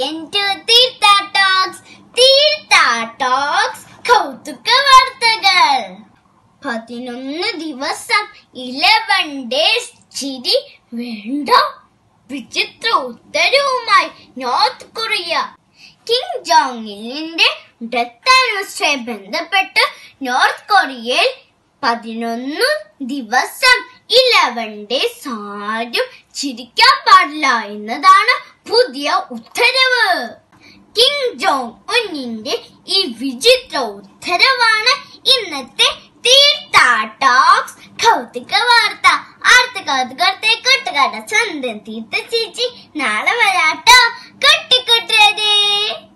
Welcome to Theertha talks Theertha talks കൗതുക വാർത്തകൾ പതിനൊന്ന് ദിവസം ഇലവൻ ഡേയ്സ് ചിരി വേണ്ട വിചിത്ര ഉത്തരവുമായി നോർത്ത് കൊറിയ കിം ജോങ് ഇല്ലിന്റെ ഡെത്ത് ആനിവേഴ്സറിയുമായി ബന്ധപ്പെട്ട് നോർത്ത് കൊറിയയിൽ പതിനൊന്ന് ദിവസം ഇലവൻ ഡേയ്സ് ആരും ചിരിക്കാൻ പാടില്ല എന്നതാണ് പുതിയ ഉത്തരവ് കിം ജോങ് ഉന്നിന്റെ ഈ വിചിത്ര ഉത്തരവാണ് ഇന്നത്തെ തീർത്ഥ ടോക്സ് കൗതുക വാർത്ത അടുത്ത കൗതുകത്തെ കൂട്ടുകാരുടെ സ്വന്തം തീർത്ഥ ചേച്ചി നാളെ വരാട്ടോ കെട്ടിക്കുട്ടരേ